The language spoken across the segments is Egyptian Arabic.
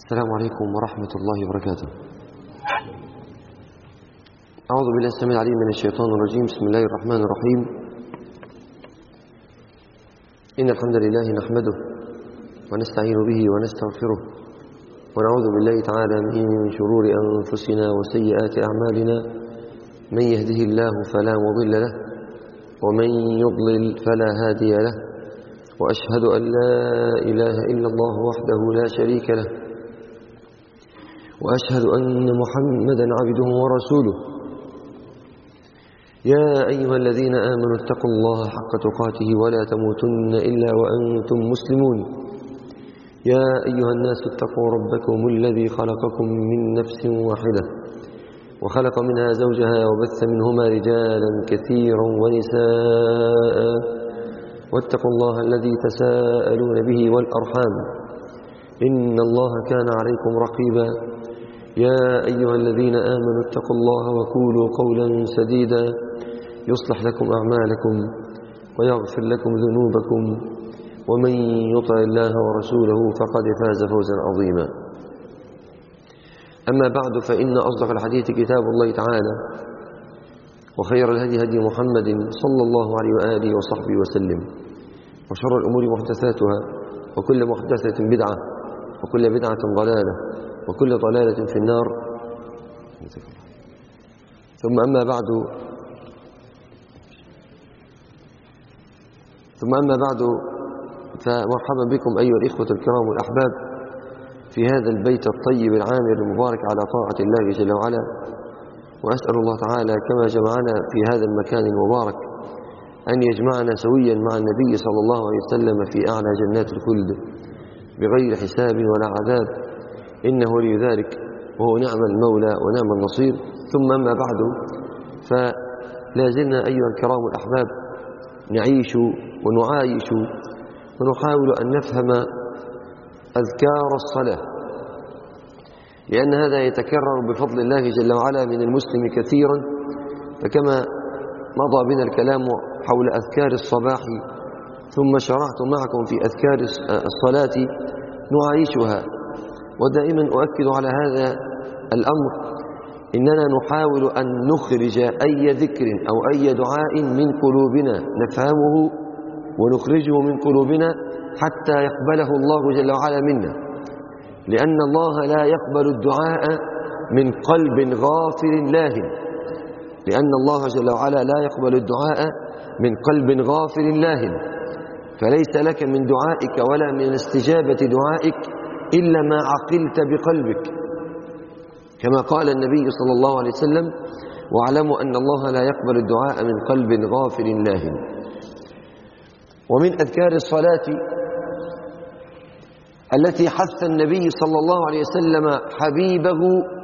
السلام عليكم ورحمة الله وبركاته أعوذ بالله السميع العليم من الشيطان الرجيم بسم الله الرحمن الرحيم إن الحمد لله نحمده ونستعين به ونستغفره ونعوذ بالله تعالى من شرور أنفسنا وسيئات أعمالنا من يهده الله فلا مضل له ومن يضلل فلا هادي له وأشهد أن لا إله إلا الله وحده لا شريك له وأشهد أن محمدا عبده ورسوله يا أيها الذين آمنوا اتقوا الله حق تقاته ولا تموتن إلا وأنتم مسلمون يا أيها الناس اتقوا ربكم الذي خلقكم من نفس واحدة وخلق منها زوجها وبث منهما رجالا كثيرا ونساء واتقوا الله الذي تساءلون به والأرحام إن الله كان عليكم رقيبا يا أيها الذين آمنوا اتقوا الله وقولوا قولا سديدا يصلح لكم أعمالكم ويغفر لكم ذنوبكم ومن يطع الله ورسوله فقد فاز فوزا عظيما أما بعد فإن أصدق الحديث كتاب الله تعالى وخير الهدي هدي محمد صلى الله عليه وآله وصحبه وسلم وشر الأمور محدثاتها وكل محدثة بدعة وكل بدعة ضلالة وكل ضلالة في النار ثم أما بعد ثم أما بعد فمرحبا بكم أيها الإخوة الكرام والأحباب في هذا البيت الطيب العامر المبارك على طاعة الله جل وعلا وأسأل الله تعالى كما جمعنا في هذا المكان المبارك أن يجمعنا سويا مع النبي صلى الله عليه وسلم في أعلى جنات الخلد بغير حساب ولا عذاب إنه لي ذلك وهو نعم المولى ونعم النصير ثم أما بعد فلا زلنا أيها الكرام الأحباب نعيش ونعايش ونحاول أن نفهم أذكار الصلاة لأن هذا يتكرر بفضل الله جل وعلا من المسلم كثيرا فكما مضى بنا الكلام حول أذكار الصباح ثم شرعت معكم في أذكار الصلاة نعايشها ودائما أؤكد على هذا الأمر إننا نحاول أن نخرج أي ذكر أو أي دعاء من قلوبنا نفهمه ونخرجه من قلوبنا حتى يقبله الله جل وعلا منا لأن الله لا يقبل الدعاء من قلب غافل لاهٍ لأن الله جل وعلا لا يقبل الدعاء من قلب غافل لاهٍ فليس لك من دعائك ولا من استجابة دعائك إلا ما عقلت بقلبك كما قال النبي صلى الله عليه وسلم واعلموا أن الله لا يقبل الدعاء من قلب غافل لاهٍ ومن أذكار الصلاة التي حث النبي صلى الله عليه وسلم حبيبه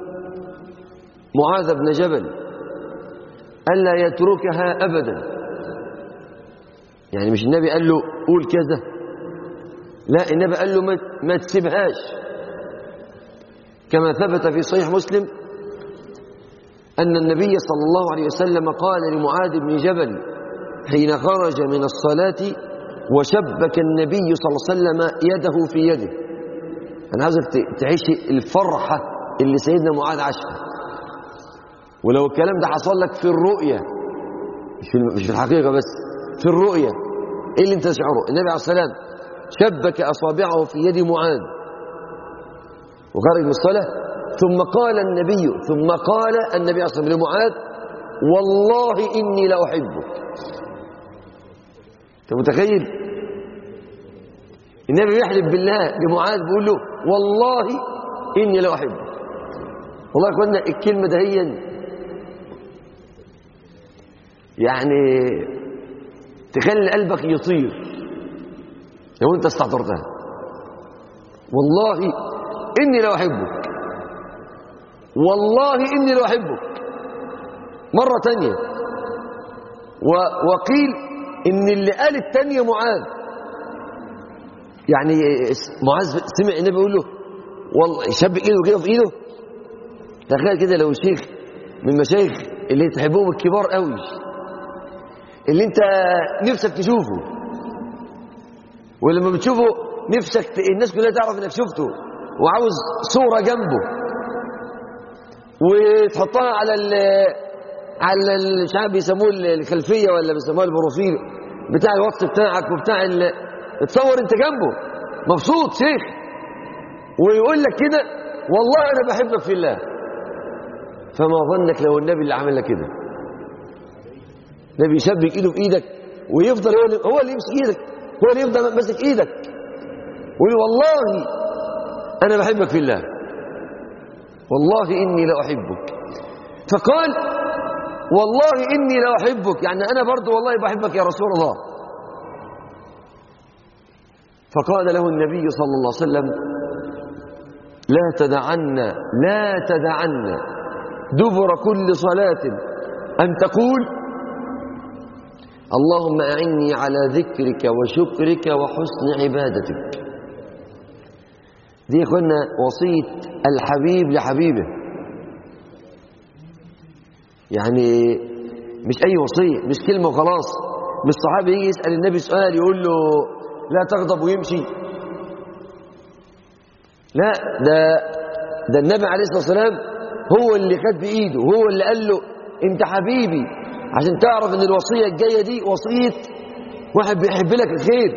معاذ بن جبل ألا يتركها أبدا يعني مش النبي قال له قول كذا لا النبي قال له ما تسيبهاش كما ثبت في صحيح مسلم أن النبي صلى الله عليه وسلم قال لمعاذ بن جبل حين خرج من الصلاة وشبك النبي صلى الله عليه وسلم يده في يده أنا عايزك تعيش الفرحة اللي سيدنا معاذ عاشها ولو الكلام ده حصل لك في الرؤية مش في الحقيقة بس في الرؤية ايه اللي انت تشعره النبي عليه السلام شبك أصابعه في يد معاذ وخرج من الصلاة ثم قال النبي ثم قال النبي عليه الصلاة والسلام لمعاذ والله إني لأحبك انت متخيل النبي يحلف بالله لمعاذ بيقول له والله إني لأحبك والله يا اخوانا الكلمة دهيا يعني تخلي قلبك يطير لو انت استحضرتها والله اني لو احبك والله اني لو احبك مرة تانية و وقيل ان اللي قال التانية معاذ يعني معاذ سمع النبي يقول له والله شبك ايده كده في ايده تخيل كده لو شيخ من مشايخ اللي تحبهم الكبار قوي اللي انت نفسك تشوفه ولما بتشوفه نفسك ت... الناس كلها تعرف انك شفته وعاوز صورة جنبه وتحطها على ال على ال- مش عارف بيسموه ال- الخلفية ولا بيسموها البروفيل بتاع الواتس بتاعك وبتاع ال... تصور انت جنبه مبسوط شيخ ويقول لك كده والله انا بحبك في الله فما ظنك لو النبي اللي عمل لك كده النبي يشبك ايده بايدك ويفضل هو اللي, هو اللي يمسك ايدك هو اللي يفضل ماسك ايدك ويقول والله انا بحبك في الله والله اني لاحبك فقال والله اني لاحبك يعني انا برضو والله بحبك يا رسول الله فقال له النبي صلى الله عليه وسلم لا تدعن لا تدعن دبر كل صلاة أن تقول اللهم أعني على ذكرك وشكرك وحسن عبادتك دي كنا وصية الحبيب لحبيبه يعني مش أي وصية مش كلمة وخلاص مش صحابي يجي يسأل النبي سؤال يقول له لا تغضب ويمشي لا ده ده النبي عليه الصلاة والسلام هو اللي خد بإيده هو اللي قال له انت حبيبي عشان تعرف ان الوصية الجاية دي وصية واحد بيحب لك الخير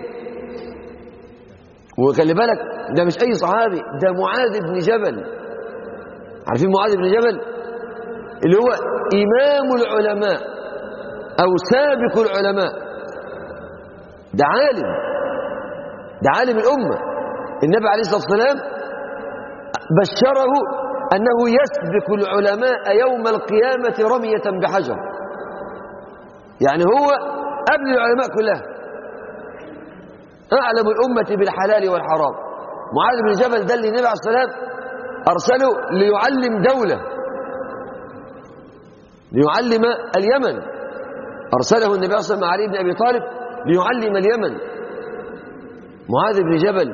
وخلي بالك ده مش اي صحابي ده معاذ بن جبل عارفين معاذ بن جبل اللي هو امام العلماء او سابق العلماء ده عالم ده عالم الامه النبي عليه الصلاه والسلام بشره انه يسبق العلماء يوم القيامه رميه بحجر يعني هو قبل العلماء كلها أعلم الأمة بالحلال والحرام معاذ بن جبل ده اللي النبي عليه الصلاة والسلام أرسله ليعلم دولة ليعلم اليمن أرسله النبي صلى الله عليه وسلم علي بن أبي طالب ليعلم اليمن معاذ بن جبل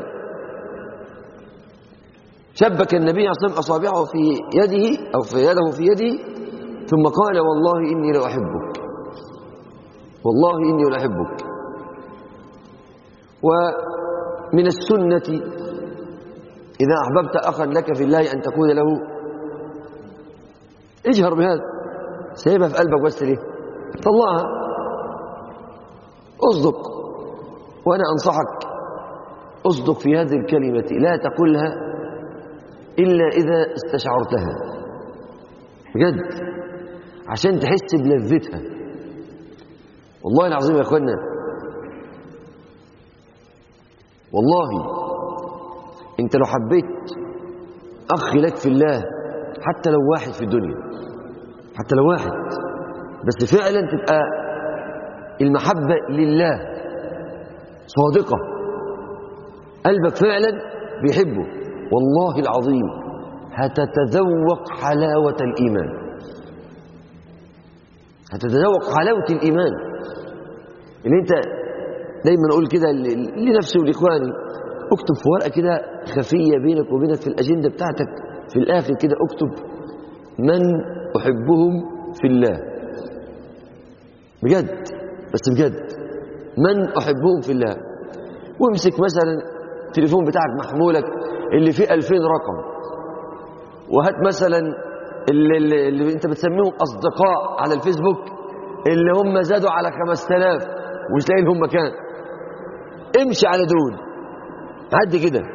شبك النبي عليه الصلاة والسلام أصابعه في يده أو في يده في يده ثم قال والله إني لأحبك والله إني لأحبك ومن السنة إذا أحببت أخا لك في الله أن تقول له اجهر بهذا سيبها في قلبك بس ليه طلعها اصدق وأنا أنصحك اصدق في هذه الكلمة لا تقولها إلا إذا استشعرتها بجد عشان تحس بلذتها والله العظيم يا أخوانا والله انت لو حبيت اخ لك في الله حتى لو واحد في الدنيا حتى لو واحد بس فعلا تبقى المحبة لله صادقة قلبك فعلا بيحبه والله العظيم هتتذوق حلاوة الإيمان هتتذوق حلاوة الإيمان اللي انت دايما اقول كده لنفسي ولاخواني اكتب في ورقه كده خفيه بينك وبينك في الاجنده بتاعتك في الاخر كده اكتب من احبهم في الله بجد بس بجد من احبهم في الله وامسك مثلا التليفون بتاعك محمولك اللي فيه 2000 رقم وهات مثلا اللي, اللي, اللي انت بتسميهم اصدقاء على الفيسبوك اللي هم زادوا على 5000 ومش لاقي لهم مكان امشي على دول عد كده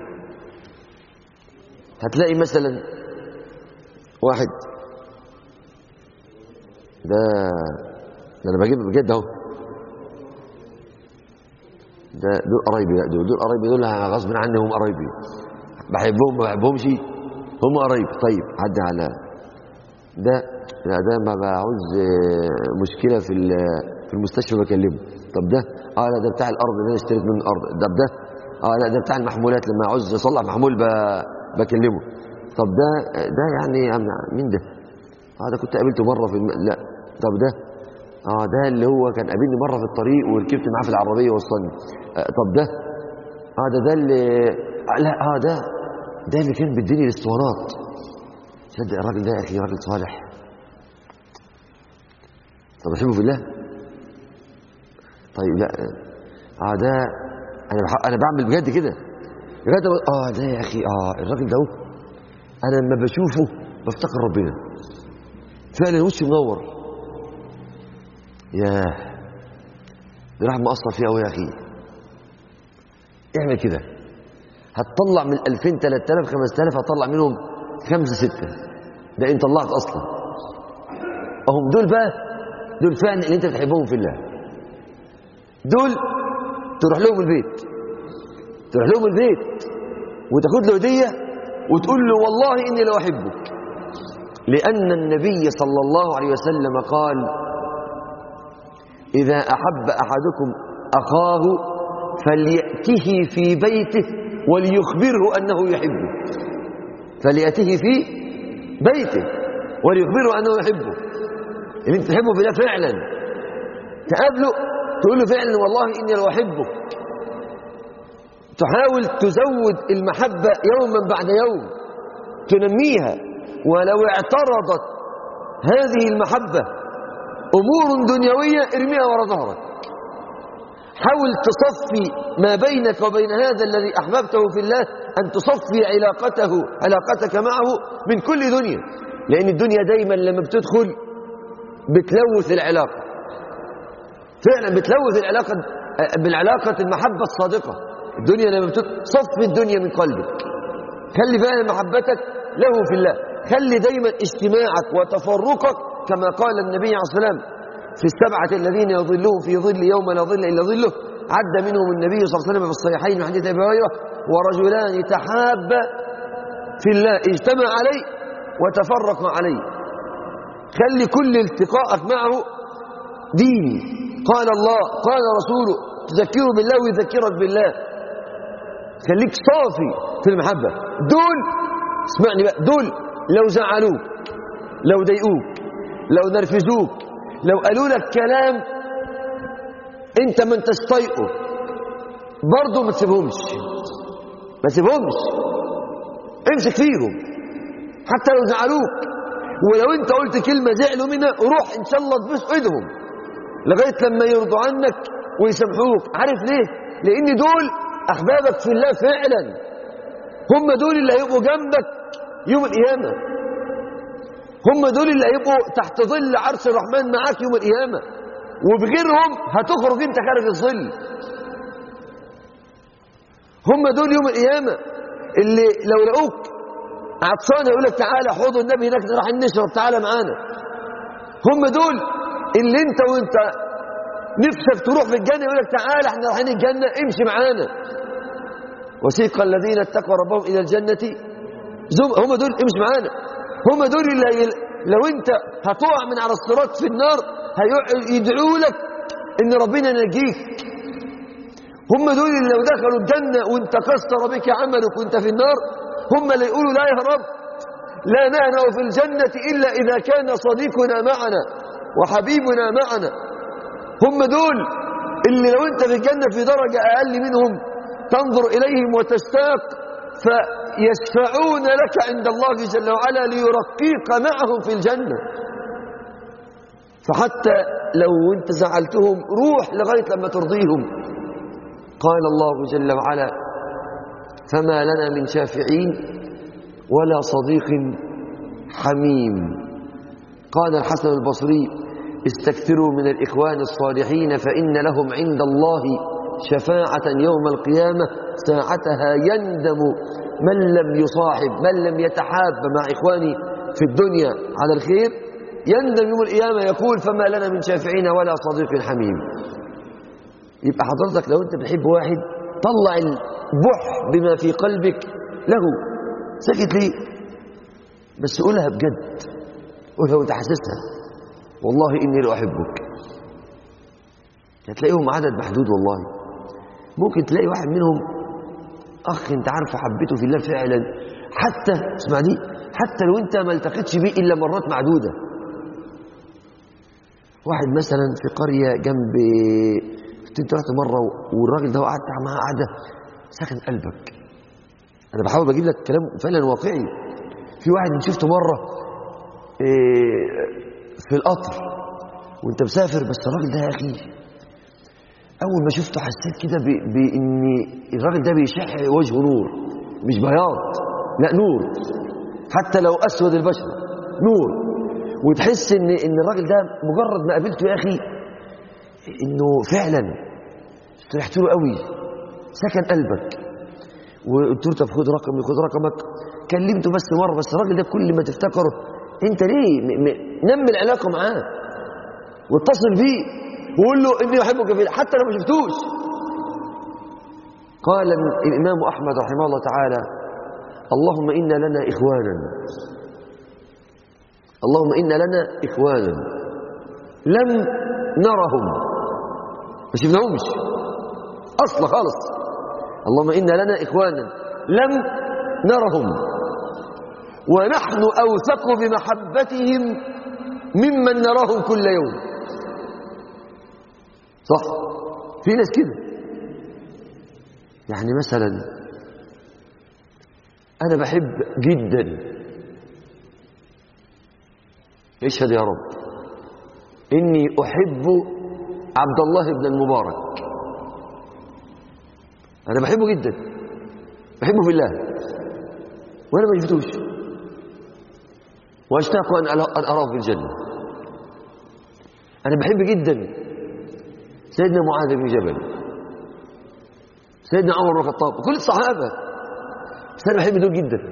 هتلاقي مثلا واحد ده ده انا بجيب بجد اهو ده دول قرايبي لا دول دول قرايبي دول غصب عني هم قرايبي بحبهم ما بحبهمش هم قرايبي طيب عدي على ده لا ده ما بعوز مشكله في في المستشفى بكلمه طب ده اه لا ده بتاع الارض اللي انا اشتريت منه الارض ده ده اه لا ده بتاع المحمولات لما عاوز اصلح محمول ب... بكلمه طب ده ده يعني مين ده اه ده كنت قابلته مره في الم... لا طب ده اه ده اللي هو كان قابلني مره في الطريق وركبت معاه في العربيه وصلني آه طب ده اه ده ده اللي آه لا اه ده ده اللي كان بيديني الاسطوانات تصدق الراجل ده يا اخي راجل صالح طب بحبه في الله طيب لا اه ده انا بح... انا بعمل بجد كده لغايه ما- اه ده يا اخي اه الراجل ده اهو انا لما بشوفه بفتكر ربنا فعلا وشه منور ياه ده راح مقصر فيه قوي يا اخي اعمل كده هتطلع من 2000 3000 5000 هتطلع منهم خمسة ستة ده انت طلعت اصلا اهم دول بقى دول فعلا اللي انت بتحبهم في الله دول تروح لهم البيت تروح لهم البيت وتاخد له هديه وتقول له والله اني لو احبك لان النبي صلى الله عليه وسلم قال اذا احب احدكم اخاه فلياته في بيته وليخبره انه يحبه فلياته في بيته وليخبره انه يحبه اللي انت تحبه في الله فعلا تقابله تقول له فعلا والله اني لو احبك تحاول تزود المحبة يوما بعد يوم تنميها ولو اعترضت هذه المحبة أمور دنيوية ارميها وراء ظهرك حاول تصفي ما بينك وبين هذا الذي أحببته في الله أن تصفي علاقته علاقتك معه من كل دنيا لأن الدنيا دايما لما بتدخل بتلوث العلاقة فعلا بتلوث العلاقة بالعلاقة المحبة الصادقة الدنيا لما بتصفي الدنيا من قلبك خلي فعلا محبتك له في الله خلي دايما اجتماعك وتفرقك كما قال النبي عليه الصلاة والسلام في السبعة الذين يظلهم في ظل يوم لا ظل إلا ظله عد منهم النبي صلى الله عليه وسلم في الصحيحين من حديث أبي هريرة ورجلان تحابا في الله اجتمع عليه وتفرق عليه خلي كل التقائك معه دين قال الله قال رسوله تذكره بالله ويذكرك بالله خليك صافي في المحبة دول اسمعني بقى دول لو زعلوك لو ضايقوك لو نرفزوك لو قالوا لك كلام انت ما انتش طايقه برضه ما تسيبهمش ما تسيبهمش امسك فيهم حتى لو زعلوك ولو انت قلت كلمة زعلوا منها روح ان شاء الله تبوس ايدهم لغاية لما يرضوا عنك ويسامحوك عارف ليه لان دول احبابك في الله فعلا هم دول اللي هيبقوا جنبك يوم القيامة هم دول اللي هيبقوا تحت ظل عرش الرحمن معاك يوم القيامة وبغيرهم هتخرج انت خارج الظل هم دول يوم القيامة اللي لو لقوك عطشان يقول لك تعالى حوض النبي هناك رايحين نشرب تعالى معانا هم دول اللي انت وانت نفسك تروح في الجنة يقول لك تعالى احنا رايحين الجنة امشي معانا وسيق الذين اتقوا ربهم الى الجنة زم هم دول امشي معانا هم دول اللي هي لو انت هتقع من على الصراط في النار هيدعوا لك ان ربنا ينجيك هم دول اللي لو دخلوا الجنة وانت كسر بك عملك وانت في النار هم اللي يقولوا لا يا رب لا نهنأ في الجنة إلا إذا كان صديقنا معنا وحبيبنا معنا هم دول اللي لو انت في الجنة في درجة أقل منهم تنظر إليهم وتشتاق فيشفعون لك عند الله جل وعلا ليرقيك معهم في الجنة فحتى لو انت زعلتهم روح لغاية لما ترضيهم قال الله جل وعلا فما لنا من شافعين ولا صديق حميم قال الحسن البصري استكثروا من الإخوان الصالحين فإن لهم عند الله شفاعة يوم القيامة ساعتها يندم من لم يصاحب من لم يتحاب مع إخواني في الدنيا على الخير يندم يوم القيامة يقول فما لنا من شافعين ولا صديق حميم يبقى حضرتك لو انت بتحب واحد طلع البح بما في قلبك له سكت ليه بس قولها بجد قولها وانت حاسسها والله اني لاحبك هتلاقيهم عدد محدود والله ممكن تلاقي واحد منهم اخ انت عارفه حبيته في الله فعلا حتى اسمع دي حتى لو انت ما التقيتش بيه الا مرات معدوده واحد مثلا في قريه جنب انت رحت مره والراجل ده قعدت معاه قعده سكن قلبك انا بحاول بجيب لك كلام فعلا واقعي في واحد شفته مره في القطر وانت مسافر بس الراجل ده يا اخي أول ما شفته حسيت كده ب- بإن الراجل ده بيشح وجهه نور مش بياض لا نور حتى لو أسود البشرة نور وتحس إن إن الراجل ده مجرد ما قابلته يا أخي إنه فعلا استريحت له قوي سكن قلبك وقلت له طب خد رقمي خد رقمك كلمته بس مرة بس الراجل ده كل ما تفتكره أنت ليه م- م- نمي العلاقة معاه واتصل بيه وقول له اني احبك في الله حتى لو ما شفتوش قال الامام احمد رحمه الله تعالى اللهم انا لنا اخوانا اللهم انا لنا اخوانا لم نرهم ما شفناهمش اصلا خالص اللهم انا لنا اخوانا لم نرهم ونحن اوثق بمحبتهم ممن نراهم كل يوم صح في ناس كده يعني مثلا انا بحب جدا اشهد يا رب اني احب عبد الله بن المبارك انا بحبه جدا بحبه في الله وانا ما شفتوش واشتاق ان ألا- أن اراه في الجنه انا بحب جدا سيدنا معاذ بن جبل سيدنا عمر بن الخطاب وكل الصحابة بس أنا بحب دول جدا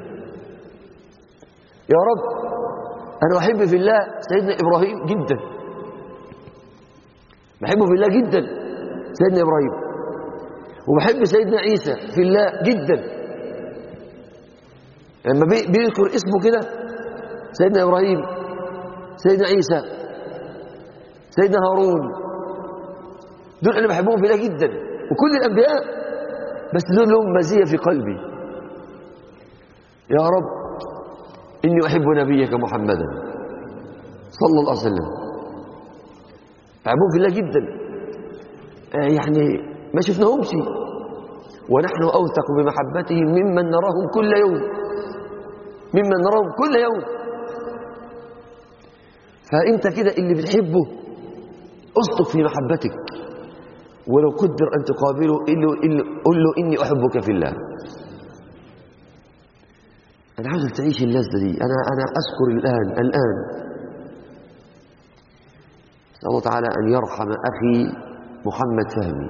يا رب أنا بحب في الله سيدنا إبراهيم جدا بحبه في الله جدا سيدنا إبراهيم وبحب سيدنا عيسى في الله جدا لما بي- بيذكر اسمه كده سيدنا إبراهيم سيدنا عيسى سيدنا هارون دول انا بحبهم في الله جدا وكل الانبياء بس دول لهم مزيه في قلبي يا رب اني احب نبيك محمدا صلى الله عليه وسلم بحبهم في الله جدا آه يعني ما شفناهمش ونحن اوثق بمحبتهم ممن نراهم كل يوم ممن نراهم كل يوم فانت كده اللي بتحبه اصدق في محبتك ولو قدر أن تقابله قل له, قل له, قل له إني أحبك في الله أنا عاوزك تعيش اللذة دي أنا, أنا أذكر الآن الآن نسأل الله تعالى أن يرحم أخي محمد فهمي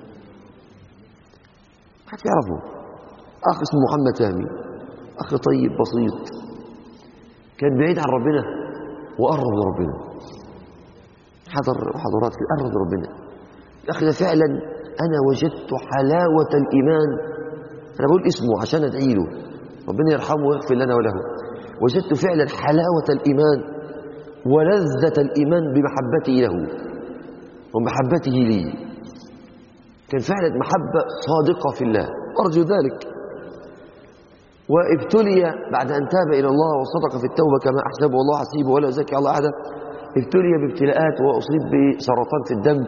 حد يعرفه أخ اسمه محمد فهمي أخ طيب بسيط كان بعيد عن ربنا وقرب لربنا حضر محاضرات كده قرب لربنا الأخ ده فعلا أنا وجدت حلاوة الإيمان أنا بقول اسمه عشان أدعي له ربنا يرحمه ويغفر لنا وله وجدت فعلا حلاوة الإيمان ولذة الإيمان بمحبته له ومحبته لي كان فعلا محبة صادقة في الله أرجو ذلك وابتلي بعد أن تاب إلى الله وصدق في التوبة كما أحسبه والله حسيبه ولا يزكي الله أحدا ابتلي بابتلاءات وأصيب بسرطان في الدم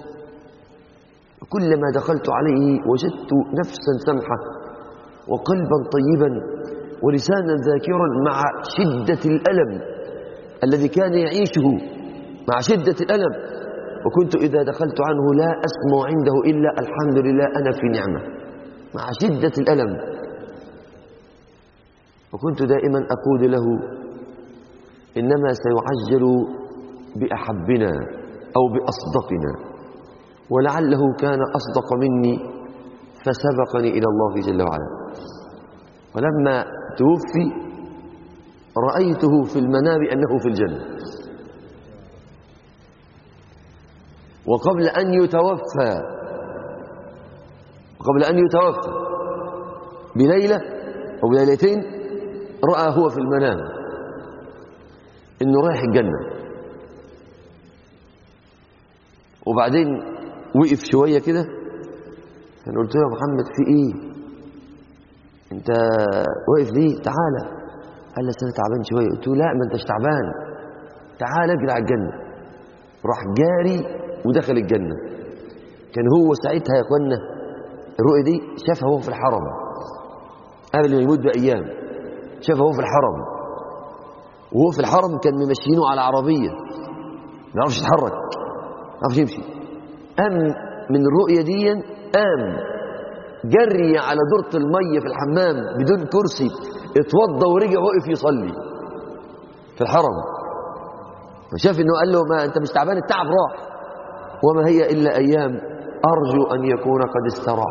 كلما دخلت عليه وجدت نفسا سمحة وقلبا طيبا ولسانا ذاكرا مع شدة الألم الذي كان يعيشه مع شدة الألم وكنت إذا دخلت عنه لا أسمع عنده إلا الحمد لله أنا في نعمة مع شدة الألم وكنت دائما أقول له إنما سيعجل بأحبنا أو بأصدقنا ولعله كان أصدق مني فسبقني إلى الله جل وعلا ولما توفي رأيته في المنام أنه في الجنة وقبل أن يتوفى قبل أن يتوفى بليلة أو بليلتين رأى هو في المنام إنه رايح الجنة وبعدين وقف شوية كده أنا قلت له يا محمد في إيه أنت واقف ليه تعالى قال لي أنا تعبان شوية قلت له لا ما أنتش تعبان تعالى اجري على الجنة راح جاري ودخل الجنة كان هو ساعتها يا اخوانا الرؤية دي شافها هو في الحرم قبل ما يموت بأيام شافها هو في الحرم وهو في الحرم كان ممشيينه على عربية ما يعرفش يتحرك ما يعرفش يمشي قام من الرؤية دي قام جري على دورة المية في الحمام بدون كرسي اتوضى ورجع وقف يصلي في الحرم وشاف انه قال له ما انت مش تعبان التعب راح وما هي الا ايام ارجو ان يكون قد استراح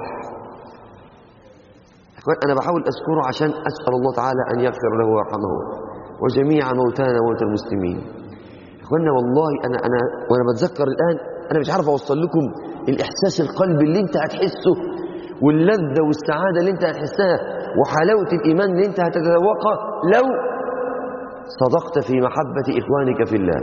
انا بحاول اذكره عشان اسال الله تعالى ان يغفر له ويرحمه وجميع موتانا وموتى المسلمين اخوانا والله انا انا وانا بتذكر الان انا مش عارف اوصل لكم الاحساس القلبي اللي انت هتحسه واللذه والسعاده اللي انت هتحسها وحلاوه الايمان اللي انت هتتذوقها لو صدقت في محبه اخوانك في الله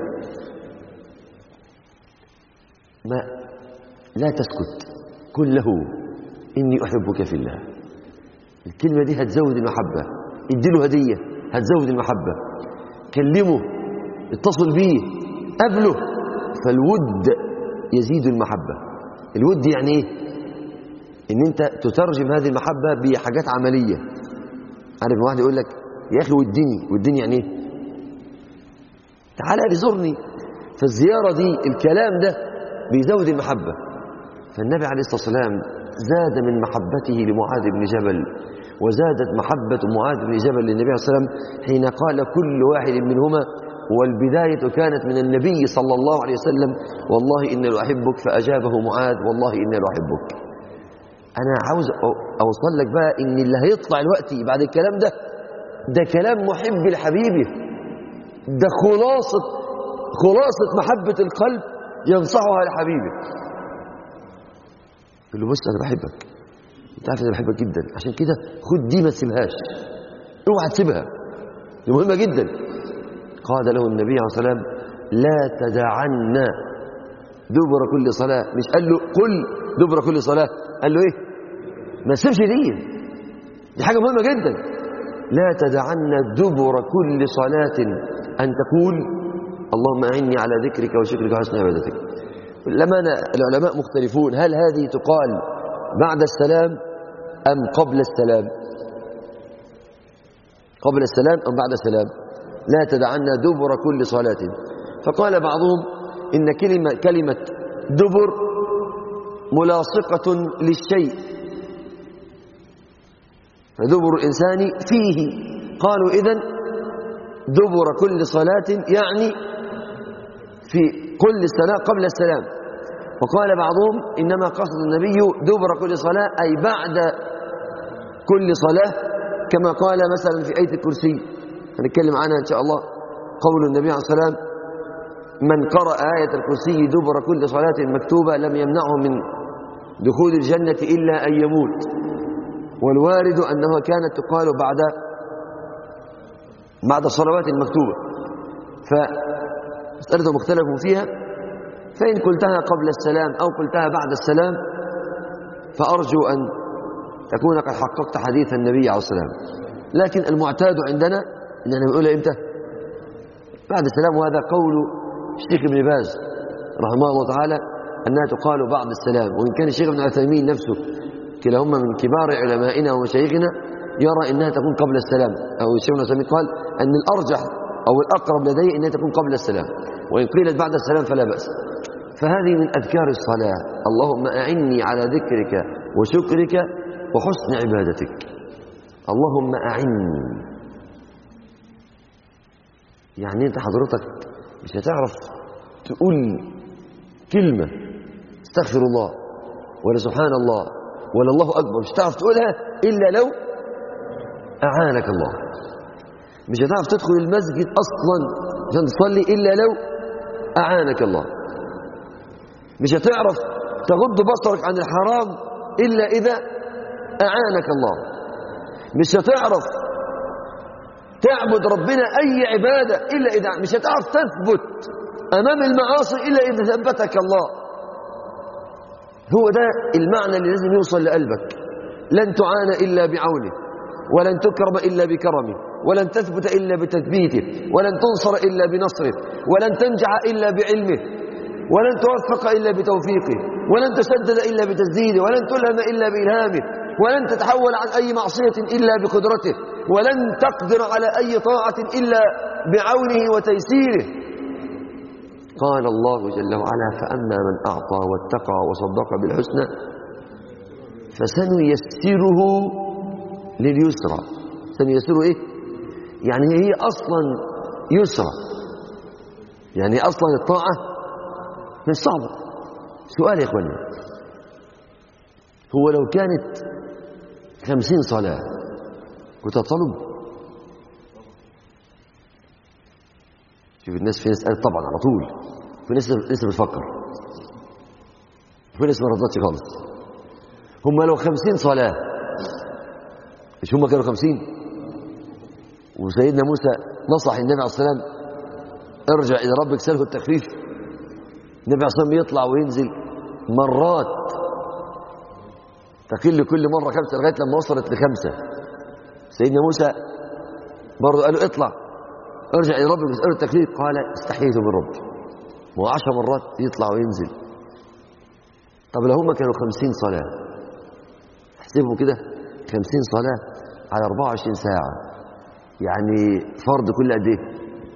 ما لا تسكت قل له اني احبك في الله الكلمه دي هتزود المحبه اديله هديه هتزود المحبه كلمه اتصل بيه قابله فالود يزيد المحبة الود يعني ايه ان انت تترجم هذه المحبة بحاجات عملية عارف واحد يقول لك يا اخي ودني ودني يعني ايه تعالى لزورني فالزيارة دي الكلام ده بيزود المحبة فالنبي عليه الصلاة والسلام زاد من محبته لمعاذ بن جبل وزادت محبة معاذ بن جبل للنبي عليه الصلاة والسلام حين قال كل واحد منهما والبداية كانت من النبي صلى الله عليه وسلم والله إني لأحبك فأجابه معاذ والله إني لأحبك أنا عاوز أوصل لك بقى إن اللي هيطلع الوقت بعد الكلام ده ده كلام محب لحبيبه ده خلاصة خلاصة محبة القلب ينصحها لحبيبه يقول له بص أنا بحبك أنت عارف أنا بحبك جدا عشان كده خد دي ما تسيبهاش اوعى تسيبها دي مهمة جدا قال له النبي عليه الصلاة والسلام لا تدعن دبر كل صلاة مش قال له قل دبر كل صلاة قال له ايه ما تسيبش دي دي حاجة مهمة جدا لا تدعن دبر كل صلاة أن تقول اللهم أعني على ذكرك وشكرك وحسن عبادتك لما أنا العلماء مختلفون هل هذه تقال بعد السلام أم قبل السلام قبل السلام أم بعد السلام لا تدعنا دبر كل صلاة فقال بعضهم إن كلمة, كلمة دبر ملاصقة للشيء فدبر الإنسان فيه قالوا إذن دبر كل صلاة يعني في كل الصلاة قبل السلام وقال بعضهم إنما قصد النبي دبر كل صلاة أي بعد كل صلاة كما قال مثلا في آية الكرسي هنتكلم عنها إن شاء الله قول النبي عليه الصلاة والسلام من قرأ آية الكرسي دبر كل صلاة مكتوبة لم يمنعه من دخول الجنة إلا أن يموت والوارد أنها كانت تقال بعد بعد الصلوات المكتوبة فمسألة مختلف فيها فإن قلتها قبل السلام أو قلتها بعد السلام فأرجو أن تكون قد حققت حديث النبي عليه الصلاة والسلام لكن المعتاد عندنا ان احنا بنقولها امتى بعد السلام وهذا قول الشيخ ابن باز رحمه الله تعالى انها تقال بعد السلام وان كان الشيخ ابن عثيمين نفسه كلاهما من كبار علمائنا ومشايخنا يرى انها تكون قبل السلام او الشيخ ابن عثيمين قال ان الارجح او الاقرب لديه انها تكون قبل السلام وان قيلت بعد السلام فلا باس فهذه من اذكار الصلاه اللهم اعني على ذكرك وشكرك وحسن عبادتك اللهم اعني يعني انت حضرتك مش هتعرف تقول كلمة استغفر الله ولا سبحان الله ولا الله أكبر مش هتعرف تقولها إلا لو أعانك الله مش هتعرف تدخل المسجد أصلا عشان تصلي إلا لو أعانك الله مش هتعرف تغض بصرك عن الحرام إلا إذا أعانك الله مش هتعرف تعبد ربنا أي عبادة إلا إذا مش هتعرف تثبت أمام المعاصي إلا إذا ثبتك الله هو ده المعنى اللي لازم يوصل لقلبك لن تعان إلا بعونه ولن تكرم إلا بكرمه ولن تثبت إلا بتثبيته ولن تنصر إلا بنصره ولن تنجح إلا بعلمه ولن توفق إلا بتوفيقه ولن تسدد إلا بتسديده ولن تلهم إلا بإلهامه ولن تتحول عن أي معصية إلا بقدرته ولن تقدر على أي طاعة إلا بعونه وتيسيره قال الله جل وعلا فأما من أعطى واتقى وصدق بالحسنى فسنيسره لليسرى سنيسره إيه؟ يعني هي أصلا يسرى يعني أصلا الطاعة مش صعبة سؤال يا إخواني هو لو كانت خمسين صلاة كنت هتطلب شوف الناس في ناس قالت طبعا على طول في ناس لسه بتفكر في ناس ما رضتش خالص هم لو خمسين صلاة مش هم كانوا خمسين وسيدنا موسى نصح النبي عليه الصلاة والسلام ارجع إلى ربك سله التخفيف النبي عليه الصلاة والسلام يطلع وينزل مرات تقل كل مرة خمسة لغاية لما وصلت لخمسة سيدنا موسى برضه قال له اطلع ارجع إلى ربك واسأله التكليف قال استحييت من ربي هو عشر مرات يطلع وينزل طب لو هم كانوا خمسين صلاة احسبوا كده خمسين صلاة على 24 ساعة يعني فرض كل قد ايه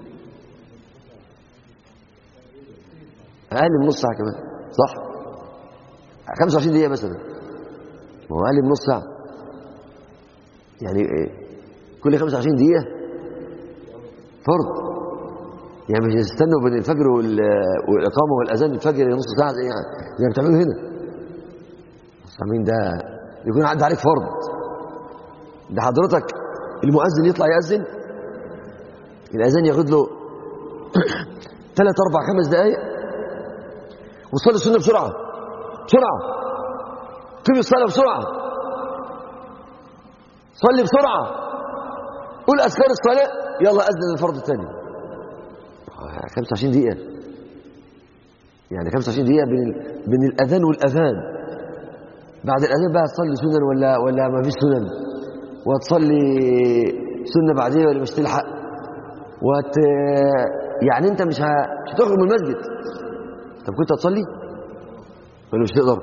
أقل من نص ساعة كمان صح 25 دقيقة مثلا ما هو أقل من نص ساعة يعني إيه؟ كل 25 دقيقة فرض يعني مش يستنوا بين الفجر والإقامة والأذان الفجر نص ساعة زي يعني زي ما بتعملوا هنا فاهمين ده يكون عدى عليك فرض ده حضرتك المؤذن يطلع يأذن الأذان ياخد له ثلاث أربع خمس دقايق وصلي السنة بسرعة بسرعة قيم الصلاة بسرعة صلي بسرعة قول أذكار الصلاة يلا أذن الفرض الثاني 25 دقيقة يعني 25 دقيقة بين بين الأذان والأذان بعد الأذان بقى تصلي سنن ولا ولا ما فيش سنن وتصلي سنة بعديه ولا مش تلحق وت يعني أنت مش ه... مش هتخرج من المسجد طب كنت هتصلي ولا مش تقدر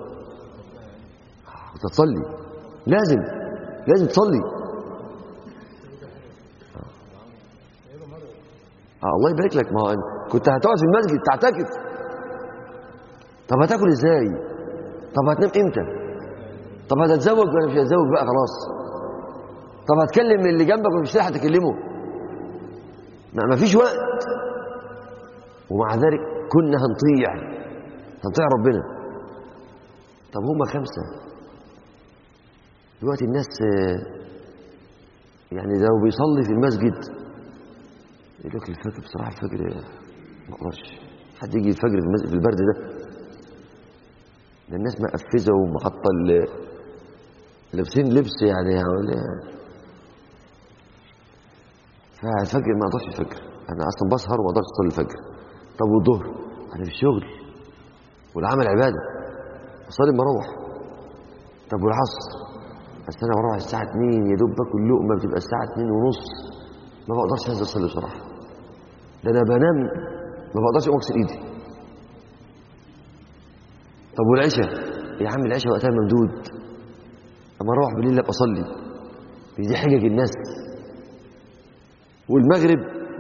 كنت هتصلي لازم لازم تصلي آه الله يبارك لك ما هو كنت هتقعد في المسجد تعتكف طب هتاكل ازاي طب هتنام امتى طب هتتزوج ولا مش هتتزوج بقى خلاص طب هتكلم اللي جنبك ومش هتلحق تكلمه ما ما فيش وقت ومع ذلك كنا هنطيع هنطيع ربنا طب هم خمسة دلوقتي الناس يعني لو بيصلي في المسجد يقول لك الفجر بصراحة الفجر ما اقدرش حد يجي الفجر في المسجد في البرد ده ده الناس مقفزة ومحطة لابسين لبس يعني فالفجر ما اقدرش الفجر انا اصلا بسهر وما اقدرش اصلي الفجر طب والظهر انا في الشغل والعمل عباده اصلي مروح طب والعصر بس انا بروح الساعه 2 يا دوب باكل لقمه بتبقى الساعه 2 ونص ما بقدرش انزل اصلي بصراحه ده انا بنام ما بقدرش اقوم اغسل ايدي طب والعشاء يا عم العشاء وقتها ممدود اما اروح بالليل ابقى اصلي دي حجج الناس والمغرب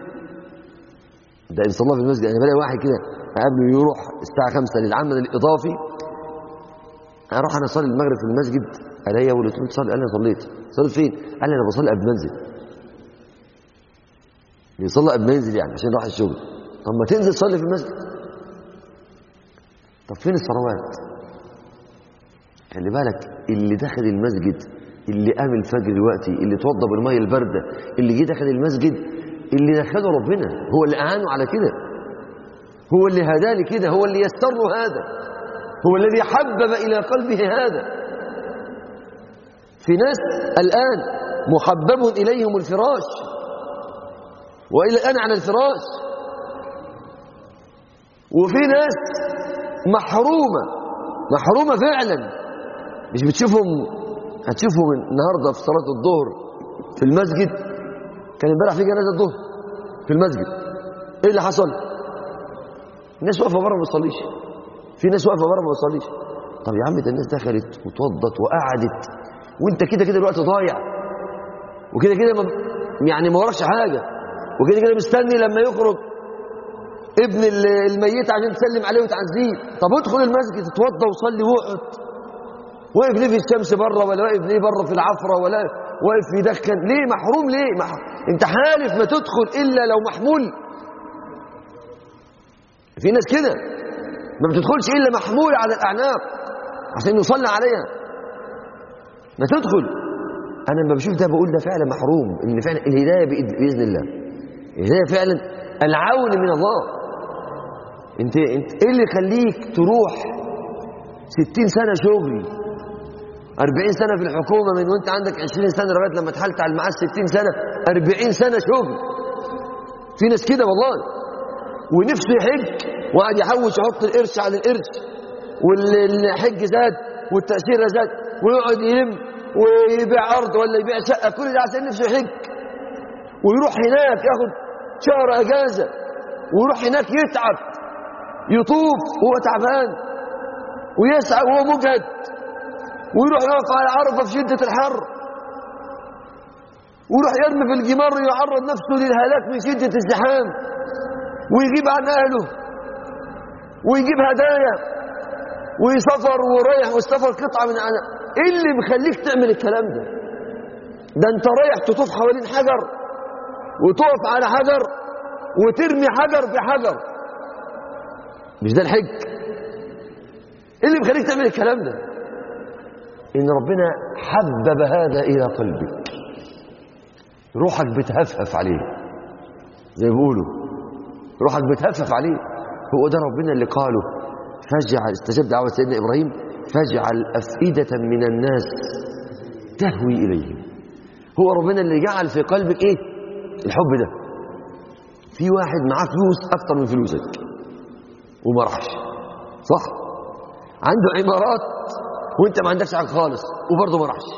ده ان صلى في المسجد انا بلاقي واحد كده قبل يروح الساعه 5 للعمل الاضافي اروح انا اصلي المغرب في المسجد الاقي اول قلت له تصلي قال لي انا صليت صليت فين قال لي انا بصلي قبل ما انزل بيصلي قبل ما ينزل يعني عشان يروح الشغل طب ما تنزل تصلي في المسجد طب فين الصلوات خلي بالك اللي دخل المسجد اللي قام الفجر دلوقتي اللي توضى بالميه البارده اللي جه دخل المسجد اللي دخله ربنا هو اللي اعانه على كده هو اللي هداه لكده هو اللي يسر هذا هو الذي حبب الى قلبه هذا في ناس الان محبب اليهم الفراش والى الان على الفراش وفي ناس محرومه محرومه فعلا مش بتشوفهم هتشوفهم النهارده في صلاه الظهر في المسجد كان امبارح في جنازه الظهر في المسجد ايه اللي حصل الناس واقفه بره ما بتصليش في ناس واقفه بره ما بتصليش طب يا عم ده الناس دخلت وتوضت وقعدت وانت كده كده الوقت ضايع وكده كده ما يعني ما وراكش حاجه وكده كده مستني لما يخرج ابن ال- الميت عشان تسلم عليه وتعزيه طب ادخل المسجد اتوضى وصلي واقعد واقف ليه في الشمس بره ولا واقف ليه بره في العفره ولا واقف يدخن ليه محروم ليه مح... انت حالف ما تدخل الا لو محمول في ناس كده ما بتدخلش الا محمول على الاعناق عشان يصلى عليها ما تدخل انا لما بشوف ده بقول ده فعلا محروم ان فعلا الهدايه بإذ- باذن الله الهدايه فعلا العون من الله انت انت ايه اللي يخليك تروح 60 سنه شغل 40 سنه في الحكومه من وانت عندك 20 سنه لغايه لما اتحلت على المعاش 60 سنه 40 سنه شغل في ناس كده والله ونفسه يحج وقعد يحوش يحط القرش على القرش والحج زاد والتأشيرة زاد ويقعد يلم ويبيع أرض ولا يبيع شقة كل ده عشان نفسه يحج ويروح هناك ياخد شهر أجازة ويروح هناك يتعب يطوف وهو تعبان ويسعى وهو مجهد ويروح يقف على عرفة في شدة الحر ويروح يرمي في الجمار يعرض نفسه للهلاك من شدة الزحام ويجيب عن أهله ويجيب هدايا ويسافر ورايح والسفر قطعة من عنا ايه اللي مخليك تعمل الكلام ده ده انت رايح تطوف حوالين حجر وتقف على حجر وترمي حجر بحجر مش ده الحج ايه اللي مخليك تعمل الكلام ده ان ربنا حبب هذا الى قلبك روحك بتهفهف عليه زي ما بيقولوا روحك بتهفف عليه هو ده ربنا اللي قاله فاجعل استجاب دعوة سيدنا إبراهيم فاجعل أفئدة من الناس تهوي إليهم هو ربنا اللي جعل في قلبك إيه الحب ده في واحد معاه فلوس أكتر من فلوسك وما راحش صح عنده عمارات وانت ما عندكش حاجة خالص وبرضه ما راحش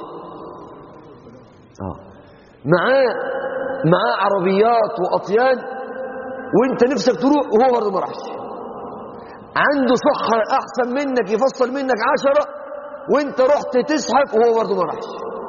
اه معاه معاه عربيات وأطيان وانت نفسك تروح وهو برضه ما راحش عنده صحة أحسن منك يفصل منك عشرة وانت رحت تزحف وهو برضه ما راحش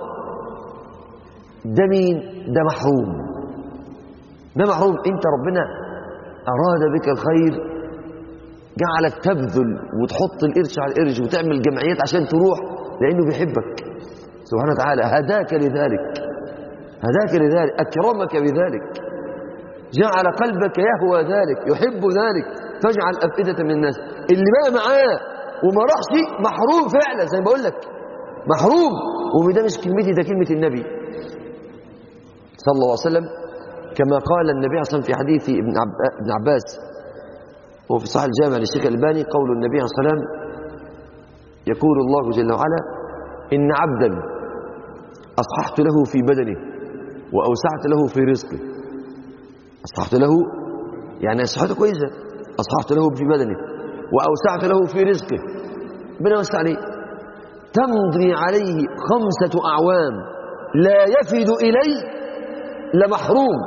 ده مين ده محروم ده محروم انت ربنا أراد بك الخير جعلك تبذل وتحط القرش على القرش وتعمل جمعيات عشان تروح لأنه بيحبك سبحانه وتعالى هداك لذلك هداك لذلك أكرمك بذلك جعل قلبك يهوى ذلك يحب ذلك فاجعل أفئدة من الناس اللي بقى معاه وما راحش محروم فعلا زي ما بقول لك محروم وده مش كلمتي ده كلمة النبي صلى الله عليه وسلم كما قال النبي صلى الله عليه وسلم في حديث ابن, عب... ابن عباس وهو في صحيح الجامع للشيخ الألباني قول النبي صلى الله عليه وسلم يقول الله جل وعلا إن عبدا أصححت له في بدنه وأوسعت له في رزقه أصححت له يعني صحته كويسة أصححت له في بدنه وأوسعت له في رزقه ربنا وسع عليه تمضي عليه خمسة أعوام لا يفد إلي لمحروم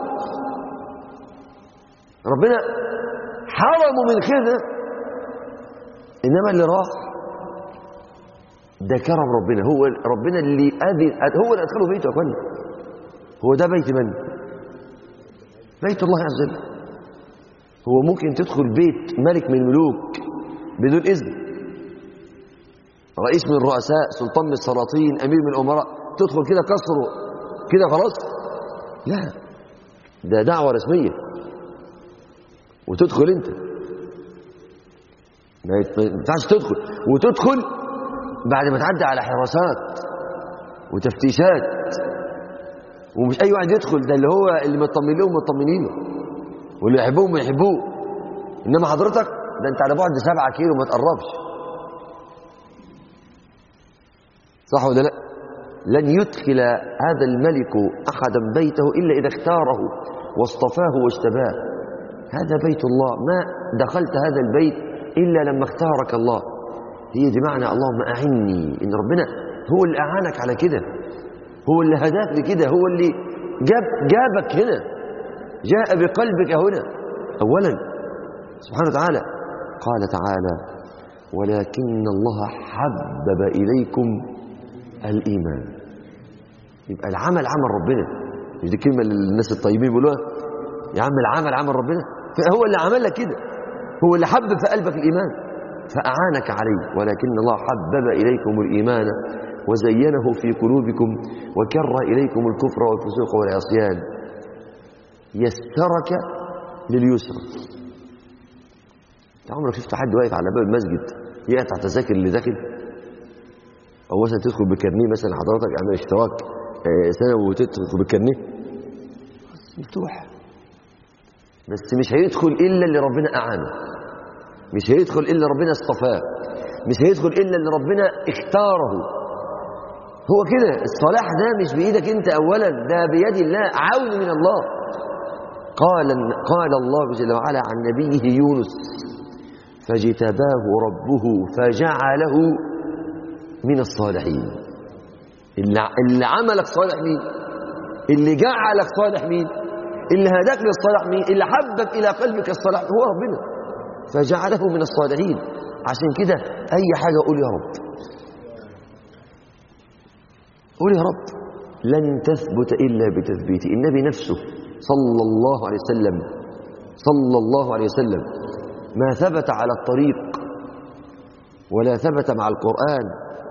ربنا حرمه من كده إنما اللي راح ده كرم ربنا هو ربنا اللي أذن هو اللي أدخله بيته يا أخوانا هو ده بيت من؟ بيت الله عز وجل هو ممكن تدخل بيت ملك من الملوك بدون إذن رئيس من الرؤساء سلطان من السلاطين أمير من الأمراء تدخل كده قصره كده خلاص لا ده دعوة رسمية وتدخل انت ما ينفعش تدخل وتدخل بعد ما تعدي على حراسات وتفتيشات ومش اي واحد يدخل ده اللي هو اللي مطمن لهم مطمنينه واللي يحبوهم يحبوه انما حضرتك ده انت على بعد سبعة كيلو ما تقربش صح ولا لا لن يدخل هذا الملك احدا بيته الا اذا اختاره واصطفاه واجتباه هذا بيت الله ما دخلت هذا البيت الا لما اختارك الله هي دي معنى اللهم اعني ان ربنا هو اللي اعانك على كده هو اللي هداك لكده هو اللي جاب جابك هنا جاء بقلبك هنا اولا سبحانه وتعالى قال تعالى ولكن الله حبب اليكم الايمان يبقى العمل عمل ربنا مش دي كلمه اللي الناس الطيبين بيقولوها يا عم العمل عمل ربنا فهو اللي عمل لك كده هو اللي حبب في قلبك الإيمان فأعانك عليه ولكن الله حبب إليكم الإيمان وزينه في قلوبكم وكره إليكم الكفر والفسوق والعصيان يسرك لليسر انت عمرك شفت حد واقف على باب المسجد يقطع تذاكر اللي داخل او مثلا تدخل بكارنيه مثلا حضرتك اعمل اشتراك آه، سنوي وتدخل بكارنيه مفتوح بس مش هيدخل الا اللي ربنا اعانه مش هيدخل الا ربنا اصطفاه مش هيدخل الا اللي ربنا اختاره هو كده الصلاح ده مش بايدك انت اولا ده بيد الله عون من الله قال قال الله جل وعلا عن نبيه يونس فاجتباه ربه فجعله من الصالحين اللي اللي عملك صالح مين اللي جعلك صالح مين اللي هداك للصالح مين اللي حبب الى قلبك الصلاح هو ربنا فجعله من الصالحين عشان كده اي حاجه قول يا رب قول يا رب لن تثبت الا بتثبيت النبي نفسه صلى الله عليه وسلم صلى الله عليه وسلم ما ثبت على الطريق ولا ثبت مع القرآن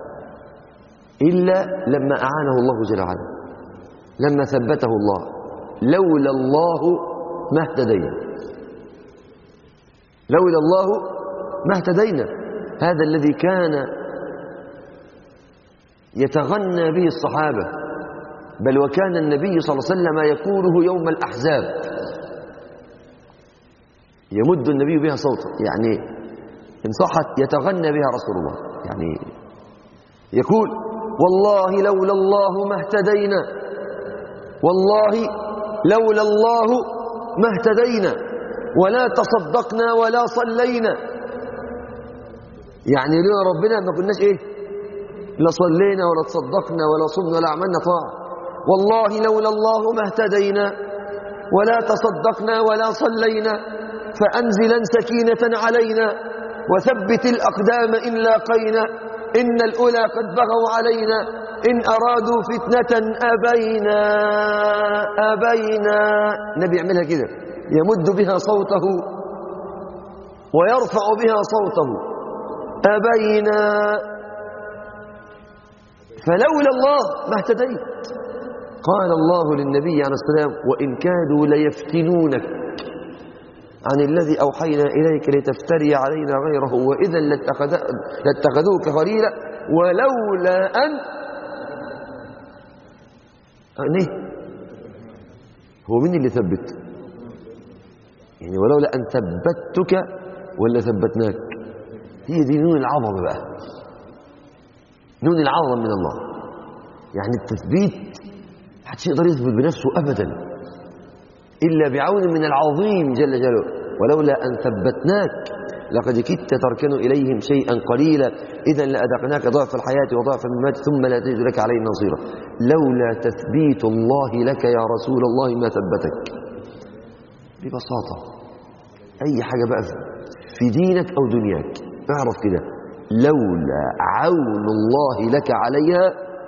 إلا لما أعانه الله جل وعلا لما ثبته الله لولا الله ما اهتدينا لولا الله ما اهتدينا هذا الذي كان يتغنى به الصحابة بل وكان النبي صلى الله عليه وسلم يقوله يوم الأحزاب يمد النبي بها صوته يعني إن صحت يتغنى بها رسول الله يعني يقول والله لولا الله ما اهتدينا والله لولا الله ما اهتدينا ولا تصدقنا ولا صلينا يعني لولا ربنا ما كناش ايه لا صلينا ولا تصدقنا ولا صمنا ولا عملنا طاعه والله لولا الله ما اهتدينا ولا تصدقنا ولا صلينا فأنزلا سكينة علينا وثبت الأقدام إن لاقينا إن الأولى قد بغوا علينا إن أرادوا فتنة أبينا أبينا النبي يعملها كده يمد بها صوته ويرفع بها صوته أبينا فلولا الله ما اهتديت قال الله للنبي عليه السلام وإن كادوا ليفتنونك عن الذي أوحينا إليك لتفتري علينا غيره وإذا لاتخذ- لاتخذوك خليلا ولولا أن أن إيه؟ هو مين اللي ثبت يعني ولولا أن ثبتك ولا ثبتناك هي دي نون العظمة بقى نون العظمة من الله يعني التثبيت محدش يقدر يثبت بنفسه أبدا إلا بعون من العظيم جل جلاله ولولا أن ثبتناك لقد كدت تركن إليهم شيئا قليلا إذا لأذقناك ضعف الحياة وضعف الممات ثم لا تجد لك عليه نصيرا لولا تثبيت الله لك يا رسول الله ما ثبتك ببساطة أي حاجة بقى في دينك أو دنياك اعرف كده لولا عون الله لك عليها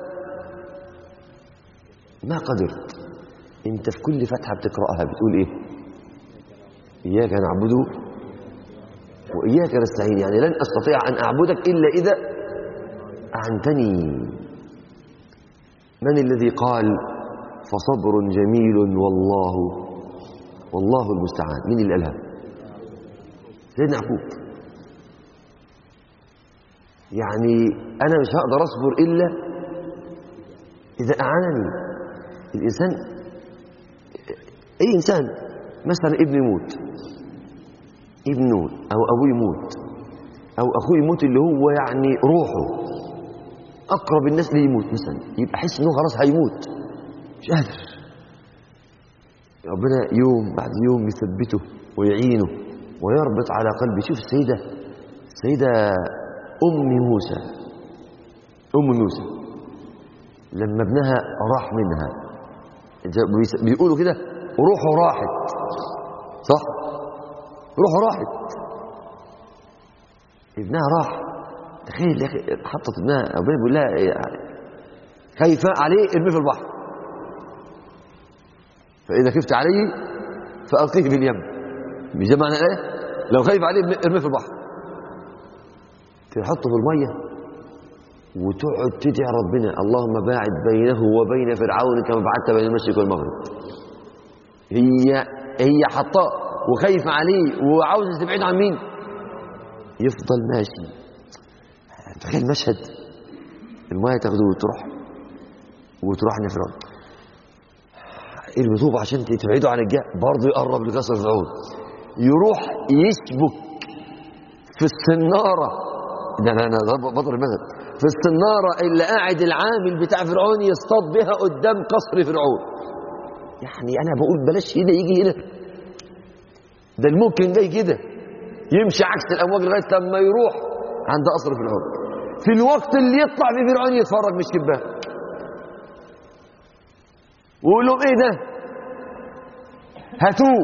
ما قدرت انت في كل فتحة بتقرأها بتقول ايه إياك نعبد وإياك نستعين يعني لن أستطيع أن أعبدك إلا إذا أعنتني من الذي قال فصبر جميل والله والله المستعان مين اللي قالها سيدنا يعقوب يعني أنا مش هقدر أصبر إلا إذا أعانني الإنسان أي إنسان مثلا ابنه يموت ابنه أو أبوه يموت أو أخوه يموت اللي هو يعني روحه أقرب الناس ليه يموت مثلا يبقى حس إنه خلاص هيموت مش قادر ربنا يوم بعد يوم يثبته ويعينه ويربط على قلبه شوف السيدة السيدة أم موسى أم موسى لما ابنها راح منها بيقولوا كده روحه راحت صح روحه راحت ابنها راح تخيل يا اخي حطت ابنها ربنا بيقول لها خايفه عليه ارميه في البحر فاذا خفت عليه فالقيه في اليم مش ده معنى ايه لو خايف عليه ارميه في البحر تحطه في الميه وتقعد تدعي ربنا اللهم باعد بينه وبين فرعون كما بعدت بين المشرق والمغرب هي هي حطاه وخايف عليه وعاوز تبعده عن مين يفضل ماشي تخيل مشهد المايه تاخده وتروح وتروح عند فرعون ارمي طوبة عشان تبعده عن الجاء برضه يقرب لقصر فرعون يروح يشبك في السنارة ده انا انا بضرب مثل في السنارة اللي قاعد العامل بتاع فرعون يصطاد بها قدام قصر فرعون يعني انا بقول بلاش هنا يجي هنا ده الممكن جاي كده يمشي عكس الامواج لغايه لما يروح عند قصر فرعون في الوقت اللي يطلع في فرعون يتفرج من الشباك ويقول لهم ايه ده هاتوه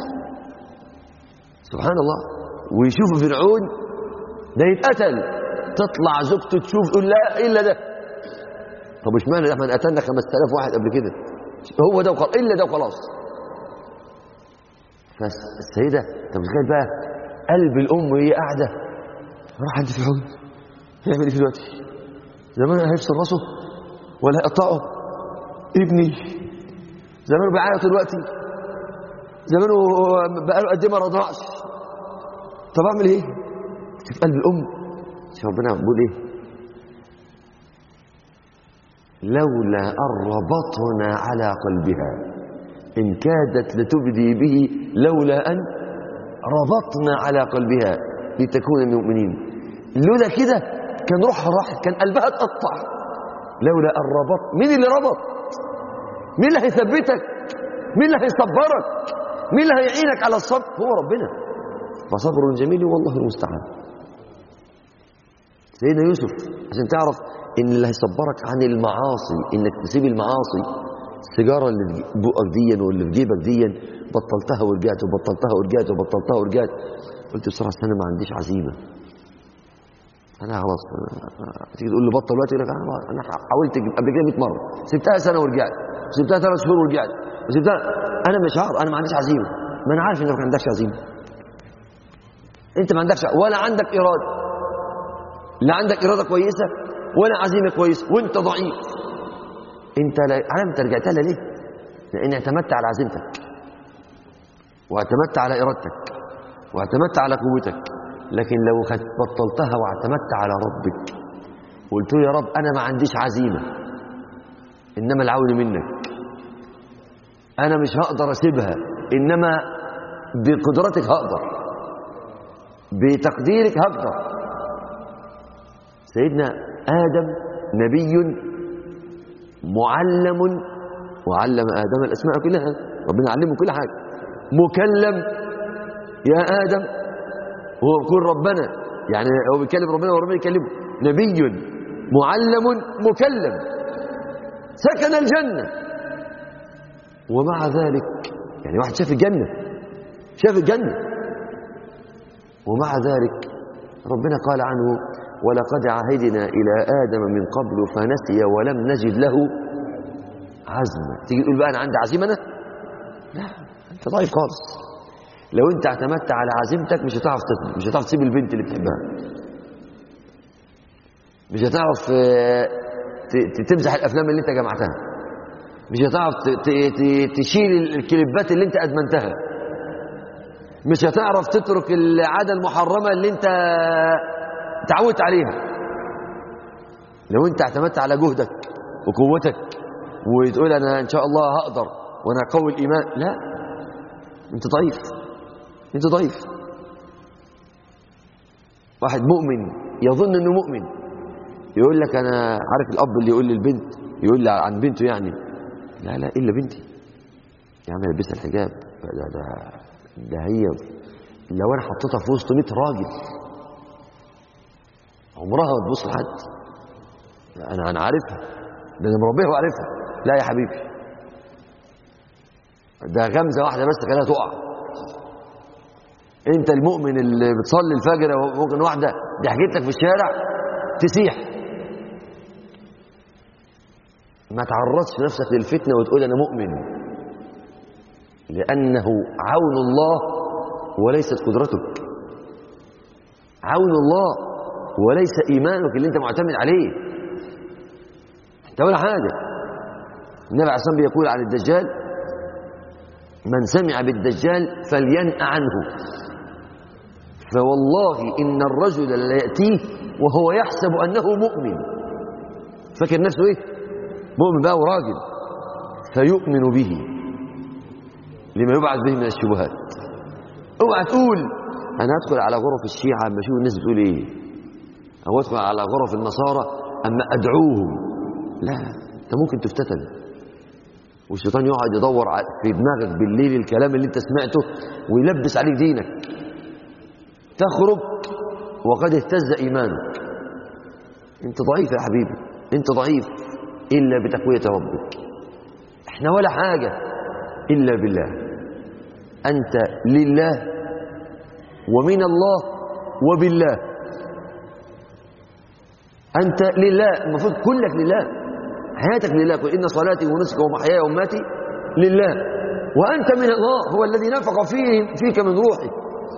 سبحان الله ويشوفوا فرعون ده يتقتل تطلع زوجته تشوف تقول لا الا ده طب مش معنى احنا قتلنا 5000 واحد قبل كده هو ده وخلاص الا ده وخلاص فالسيده انت متخيل بقى قلب الام وهي قاعده راح عند فرعون يعمل ايه دلوقتي زمان هيفصل راسه ولا هيقطعه ابني زمانه بيعيط دلوقتي زمانه بقاله قد ايه ما رضعش طب اعمل ايه في قلب الام شوف ربنا بيقول ايه لولا ان ربطنا على قلبها ان كادت لتبدي به لولا ان ربطنا على قلبها لتكون من المؤمنين لولا كده كان روحها راحت كان قلبها اتقطع لولا ان ربط مين اللي ربط مين اللي هيثبتك مين اللي هيصبرك مين اللي هيعينك على الصبر هو ربنا فصبر جميل والله المستعان سيدنا يوسف عشان تعرف ان اللي هيصبرك عن المعاصي انك تسيب المعاصي السيجاره اللي في بقك دي واللي في جيبك دي بطلتها ورجعت وبطلتها ورجعت وبطلتها ورجعت قلت بصراحه انا ما عنديش عزيمه انا خلاص تيجي تقول لي بطل دلوقتي يقول لك انا انا حاولت قبل كده 100 مره سبتها سنه ورجعت سبتها ثلاث شهور ورجعت وسبتها انا مش هعرف انا ما عنديش عزيمه ما انا عارف انك ما عندكش عزيمه انت ما عندكش ولا عندك اراده لا عندك اراده كويسه ولا عزيمه كويسه وانت ضعيف انت لا عارف انت رجعت لها ليه لان اعتمدت على عزيمتك واعتمدت على ارادتك واعتمدت على قوتك لكن لو بطلتها واعتمدت على ربك قلت له يا رب انا ما عنديش عزيمه انما العون منك انا مش هقدر اسيبها انما بقدرتك هقدر بتقديرك هقدر سيدنا ادم نبي معلم وعلم ادم الاسماء كلها ربنا علمه كل حاجه مكلم يا ادم هو بيقول ربنا يعني هو بيكلم ربنا وربنا يكلمه نبي معلم مكلم سكن الجنة ومع ذلك يعني واحد شاف الجنة شاف الجنة ومع ذلك ربنا قال عنه ولقد عهدنا إلى آدم من قبل فنسي ولم نجد له عزما تيجي تقول بقى أنا عندي عزيمة أنا لا أنت ضعيف خالص لو أنت اعتمدت على عزيمتك مش هتعرف مش هتعرف تسيب البنت اللي بتحبها مش هتعرف تمسح الافلام اللي انت جمعتها مش هتعرف تشيل الكليبات اللي انت ادمنتها مش هتعرف تترك العاده المحرمه اللي انت تعودت عليها لو انت اعتمدت على جهدك وقوتك وتقول انا ان شاء الله هقدر وانا قوي الايمان لا انت ضعيف انت ضعيف واحد مؤمن يظن انه مؤمن يقول لك انا عارف الاب اللي يقول للبنت يقول لي عن بنته يعني لا لا الا بنتي يا عم البسها الحجاب ده ده ده هي لو انا حطيتها في وسط 100 راجل عمرها ما تبص لحد انا انا عارفها ده انا مربيها وعارفها لا يا حبيبي ده غمزه واحده بس خليها تقع انت المؤمن اللي بتصلي الفجر ممكن واحده ضحكت لك في الشارع تسيح ما تعرضش نفسك للفتنة وتقول أنا مؤمن لأنه عون الله وليست قدرتك عون الله وليس إيمانك اللي أنت معتمد عليه أنت ولا حاجة النبي عليه الصلاة والسلام بيقول عن الدجال من سمع بالدجال فلينأ عنه فوالله إن الرجل لا يأتيه وهو يحسب أنه مؤمن فاكر نفسه إيه مؤمن بقى وراجل فيؤمن به لما يبعث به من الشبهات اوعى تقول انا ادخل على غرف الشيعة اما اشوف الناس بتقول ايه او ادخل على غرف النصارى اما ادعوهم لا انت ممكن تفتتن والشيطان يقعد يدور في دماغك بالليل الكلام اللي انت سمعته ويلبس عليك دينك تخرج وقد اهتز ايمانك انت ضعيف يا حبيبي انت ضعيف الا بتقويه ربك احنا ولا حاجه الا بالله انت لله ومن الله وبالله انت لله المفروض كلك لله حياتك لله قل ان صلاتي ونسكي ومحياي ومماتي لله وانت من الله هو الذي نفخ فيه فيك من روحه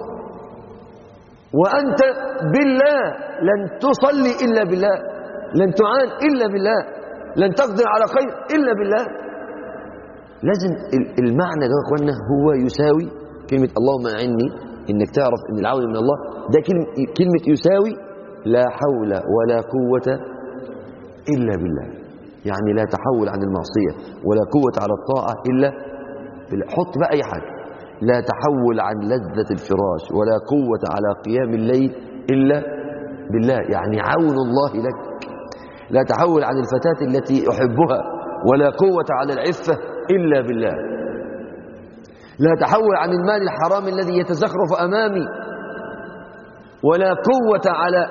وانت بالله لن تصلي الا بالله لن تعان الا بالله لن تقدر على خير الا بالله لازم المعنى ده يا اخوانا هو يساوي كلمه اللهم اعني انك تعرف ان العون من الله ده كلمه كلمه يساوي لا حول ولا قوه الا بالله يعني لا تحول عن المعصيه ولا قوه على الطاعه الا بالله حط بقى اي حاجه لا تحول عن لذه الفراش ولا قوه على قيام الليل الا بالله يعني عون الله لك لا تحول عن الفتاه التي احبها ولا قوه على العفه إلا بالله لا تحول عن المال الحرام الذي يتزخرف أمامي ولا قوة على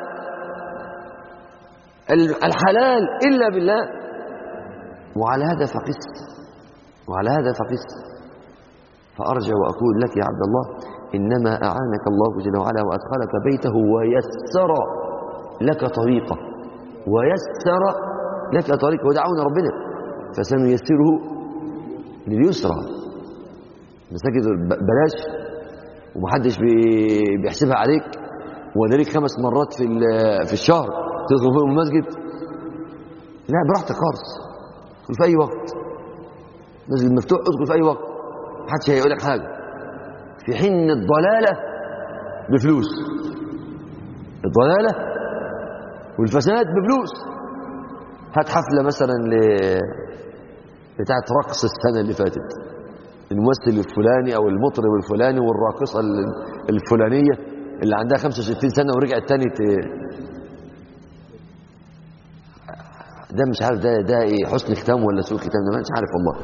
الحلال إلا بالله وعلى هذا فقس وعلى هذا فقس فأرجع وأقول لك يا عبد الله إنما أعانك الله جل وعلا وأدخلك بيته ويسر لك طريقه ويسر لك طريقه ودعونا ربنا فسنيسره لليسرى مساجد بلاش ومحدش بيحسبها عليك وده ليك خمس مرات في في الشهر تدخل فيهم المسجد لا براحتك خالص ادخل في اي وقت مسجد مفتوح ادخل في اي وقت محدش هيقول لك حاجه في حين الضلاله بفلوس الضلاله والفساد بفلوس هات حفله مثلا ل بتاعت رقص السنة اللي فاتت الممثل الفلاني أو المطرب الفلاني والراقصة الفلانية اللي عندها 65 سنة ورجعت تاني ت... ده مش عارف ده ده ايه حسن ختام ولا سوء ختام ده مش عارف والله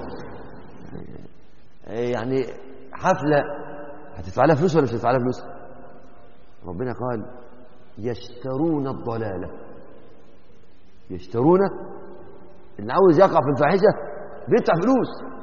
يعني حفلة هتدفع لها فلوس ولا مش هتدفع لها فلوس ربنا قال يشترون الضلالة يشترون اللي عاوز يقع في الفاحشة بيدفع فلوس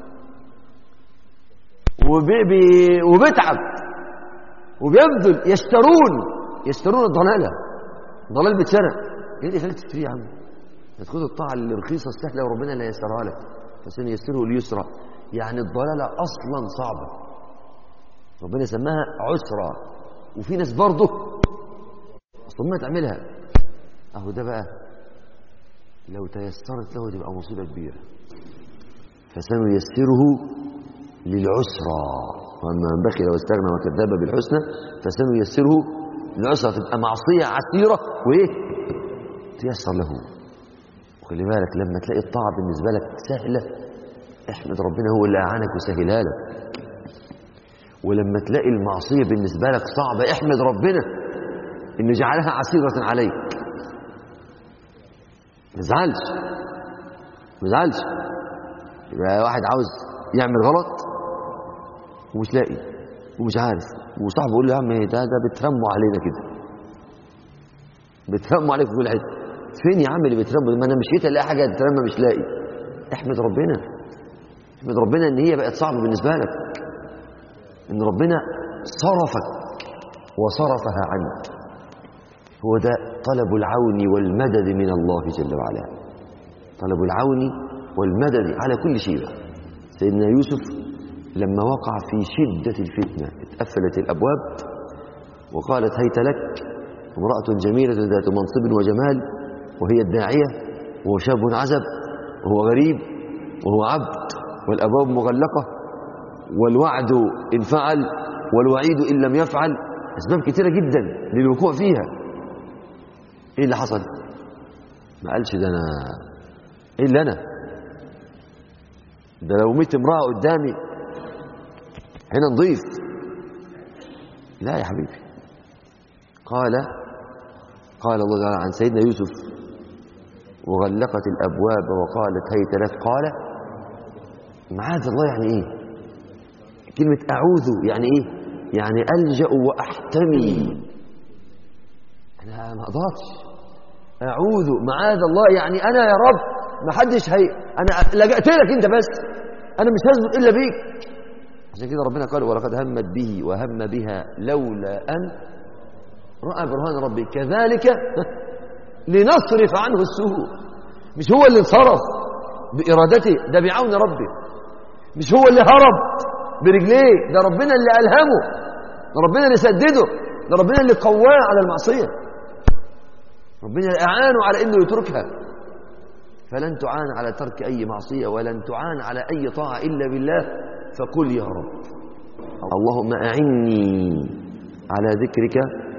وبي بي وبيتعب وبيبذل يشترون يشترون الضلاله الضلال بيتسرق ايه اللي خليك تشتريه يا عم تاخد الطاعه الرخيصه السهله وربنا لا ييسرها لك فسنيسره اليسرى يعني الضلاله اصلا صعبه ربنا سماها عسرى وفي ناس برضه اصلا تعملها اهو ده بقى لو تيسرت له تبقى مصيبه كبيره فسنيسره للعسرى واما من بخل واستغنى وكذب بالحسنى فسنيسره للعسرى تبقى معصيه عسيره وايه تيسر له وخلي بالك لما تلاقي الطاعه بالنسبه لك سهله احمد ربنا هو اللي اعانك وسهلها لك ولما تلاقي المعصيه بالنسبه لك صعبه احمد ربنا انه جعلها عسيره عليك ما تزعلش ما تزعلش يبقى واحد عاوز يعمل غلط ومش لاقي ومش عارف وصاحبه يقول له يا عم ده ده بترموا علينا كده بترموا عليك في كل حته فين يا عم اللي بترموا ما انا مشيت الاقي حاجه تترمى مش لاقي احمد ربنا احمد ربنا ان هي بقت صعبه بالنسبه لك ان ربنا صرفك وصرفها عنك هو ده طلب العون والمدد من الله جل وعلا طلب العون والمدد على كل شيء بقى. سيدنا يوسف لما وقع في شدة الفتنة اتقفلت الأبواب وقالت هيت لك امرأة جميلة ذات منصب وجمال وهي الداعية وهو شاب عزب وهو غريب وهو عبد والأبواب مغلقة والوعد إن فعل والوعيد إن لم يفعل أسباب كثيرة جدا للوقوع فيها إيه اللي حصل ما قالش ده أنا إيه اللي أنا ده لو ميت امرأة قدامي هنا نضيف لا يا حبيبي قال قال الله تعالى عن سيدنا يوسف وغلقت الأبواب وقالت هيت لك قال معاذ الله يعني إيه كلمة أعوذ يعني إيه يعني ألجأ وأحتمي أنا ما أقدرش أعوذ معاذ الله يعني أنا يا رب ما حدش هي أنا لجأت لك أنت بس أنا مش هثبت إلا بيك عشان كده ربنا قال ولقد همت به وهم بها لولا أن رأى برهان ربي كذلك لنصرف عنه السوء مش هو اللي انصرف بإرادته ده بعون ربه مش هو اللي هرب برجليه ده ربنا اللي ألهمه ده ربنا اللي سدده ده ربنا اللي قواه على المعصية ربنا اللي أعانه على أنه يتركها فلن تعان على ترك أي معصية ولن تعان على أي طاعة إلا بالله فقل يا رب اللهم أعني على ذكرك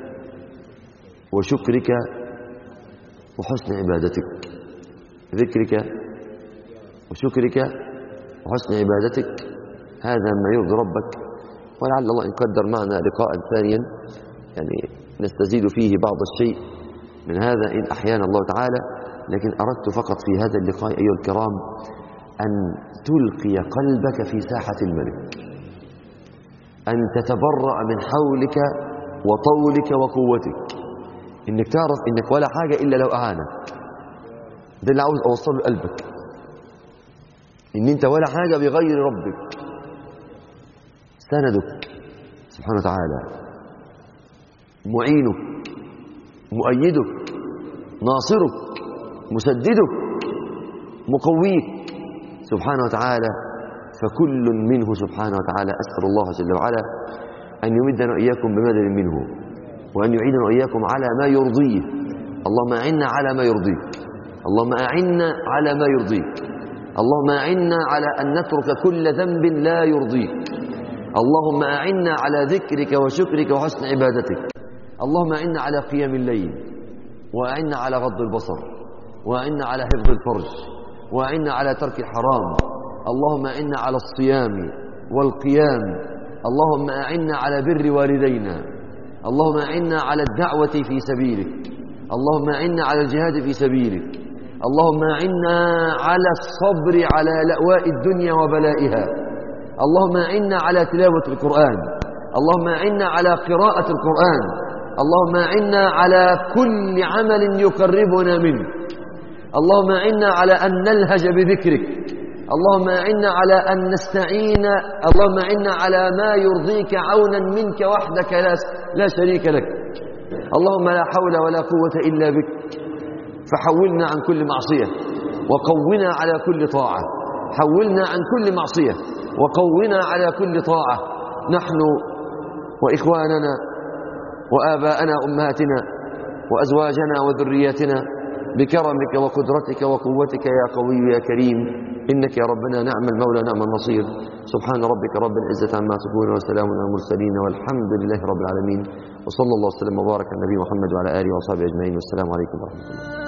وشكرك وحسن عبادتك ذكرك وشكرك وحسن عبادتك هذا ما يرضي ربك ولعل الله إن قدر معنا لقاء ثانيا يعني نستزيد فيه بعض الشيء من هذا إن أحيانا الله تعالى لكن أردت فقط في هذا اللقاء أيها الكرام أن تلقي قلبك في ساحة الملك أن تتبرأ من حولك وطولك وقوتك إنك تعرف إنك ولا حاجة إلا لو أعانك ده اللي عاوز أوصله لقلبك إن أنت ولا حاجة بغير ربك سندك سبحانه وتعالى معينك مؤيدك ناصرك مسددك مقويك سبحانه وتعالى فكل منه سبحانه وتعالى أسأل الله جل وعلا أن يمدنا وإياكم بمدد منه وأن يعيننا وإياكم على ما يرضيه اللهم أعنا على ما يرضيك اللهم أعنا على ما يرضيك اللهم أعنا على أن نترك كل ذنب لا يرضيك اللهم أعنا على ذكرك وشكرك وحسن عبادتك اللهم أعنا على قيام الليل وأعنا على غض البصر وأعنا على حفظ الفرج وأعنا على ترك الحرام اللهم أعنا على الصيام والقيام اللهم أعنا على بر والدينا اللهم أعنا على الدعوة في سبيلك اللهم أعنا على الجهاد في سبيلك اللهم أعنا على الصبر على لأواء الدنيا وبلائها اللهم أعنا على تلاوة القرآن اللهم أعنا على قراءة القرآن اللهم أعنا على كل عمل يقربنا منك اللهم أعنا على أن نلهج بذكرك اللهم أعنا على أن نستعين اللهم أعنا على ما يرضيك عونا منك وحدك لا, لا شريك لك اللهم لا حول ولا قوة إلا بك فحولنا عن كل معصية وقونا على كل طاعة حولنا عن كل معصية وقونا على كل طاعة نحن وإخواننا وآباءنا أمهاتنا وأزواجنا وذرياتنا بكرمك وقدرتك وقوتك يا قوي يا كريم إنك يا ربنا نعم المولى نعم النصير سبحان ربك رب العزة عما يصفون وسلام على المرسلين والحمد لله رب العالمين وصلى الله وسلم وبارك على النبي محمد وعلى آله وصحبه أجمعين والسلام عليكم ورحمة الله